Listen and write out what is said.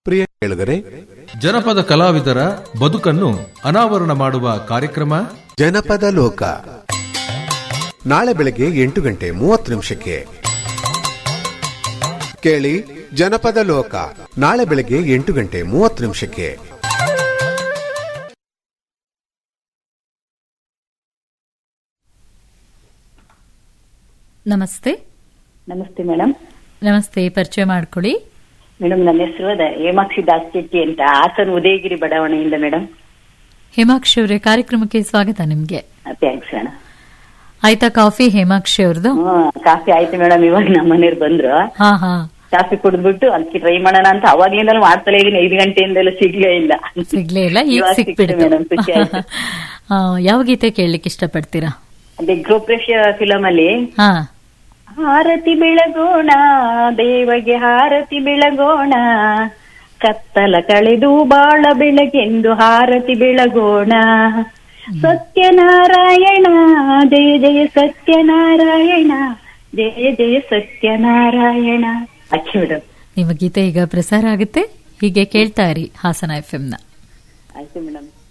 ಪ್ರಿಯ ಕೇಳುಗರೆ ಜನಪದ ಕಲಾವಿದರ ಬದುಕನ್ನು ಅನಾವರಣ ಮಾಡುವ ಕಾರ್ಯಕ್ರಮ ಜನಪದ ಲೋಕ ನಾಳೆ ಬೆಳಗ್ಗೆ ಎಂಟು ಗಂಟೆ ಮೂವತ್ತು ನಿಮಿಷಕ್ಕೆ ಕೇಳಿ ಜನಪದ ಲೋಕ ನಾಳೆ ಬೆಳಗ್ಗೆ ಎಂಟು ಗಂಟೆ ಮೂವತ್ತು ನಿಮಿಷಕ್ಕೆ ನಮಸ್ತೆ ನಮಸ್ತೆ ಮೇಡಮ್ ನಮಸ್ತೆ ಪರಿಚಯ ಮಾಡ್ಕೊಳ್ಳಿ ಮೇಡಮ್ ನನ್ನ ಹೆಸರು ಅದ ಹೇಮಾಕ್ಷಿ ದಾಸ್ ಶೆಟ್ಟಿ ಅಂತ ಹಾಸನ ಉದಯಗಿರಿ ಬಡಾವಣೆಯಿಂದ ಮೇಡಮ್ ಹೇಮಾಕ್ಷಿ ಅವರೇ ಕಾರ್ಯಕ್ರಮಕ್ಕೆ ಸ್ವಾಗತ ನಿಮ್ಗೆ ಥ್ಯಾಂಕ್ಸ್ ಅಣ್ಣ ಆಯ್ತಾ ಕಾಫಿ ಹೇಮಾಕ್ಷಿ ಅವ್ರದ್ದು ಹ್ಮ್ ಕಾಫಿ ಆಯ್ತು ಮೇಡಮ್ ಇವಾಗ ನಮ್ಮ ಮನೆಯವ್ರು ಬಂದ್ರು ಹಾ ಹಾ ಕಾಫಿ ಕುಡಿದ್ಬಿಟ್ಟು ಅದಕ್ಕೆ ಟ್ರೈ ಮಾಡೋಣ ಅಂತ ಅವಾಗ್ಲಿಂದಲೂ ಮಾಡ್ತಲೇ ಇದೀನಿ ಐದು ಗಂಟೆಯಿಂದಲೂ ಸಿಗ್ಲೇ ಇಲ್ಲ ಸಿಗ್ಲೇ ಇಲ್ಲ ಈಗ ಇವಾಗ ಸಿಕ್ತು ಮೇಡಮ್ ಖುಷಿ ಸಿಕ್ಬಿಡ್ತು ಆಯ್ತು ಆ, ಯಾವ ಗೀತೆ ಕೇಳಲಿಕ್ಕೆ ಇಷ್ಟಪಡ್ತೀರಾ ಅದೇ ಗೃಹಪ್ರವೇಶ ಫಿಲಮ್ ಅಲ್ಲಿ ಹಾ ಹಾರತಿ ಬೆಳಗೋಣ ದೇವಗೆ ಹಾರತಿ ಬೆಳಗೋಣ ಕತ್ತಲ ಕಳೆದು ಬಾಳ ಬೆಳಗೆಂದು ಹಾರತಿ ಬೆಳಗೋಣ ಸತ್ಯನಾರಾಯಣ ಜಯ ಜಯ ಸತ್ಯನಾರಾಯಣ ಜಯ ಜಯ ಸತ್ಯನಾರಾಯಣ ಅಚ್ಚಿ ಮೇಡಮ್ ನಿಮ್ಮ ಗೀತೆ ಈಗ ಪ್ರಸಾರ ಆಗುತ್ತೆ ಹೀಗೆ ಕೇಳ್ತಾ ಇರಿ ಹಾಸನ ಎಫ್ ನ ಆಯ್ತು ಮೇಡಮ್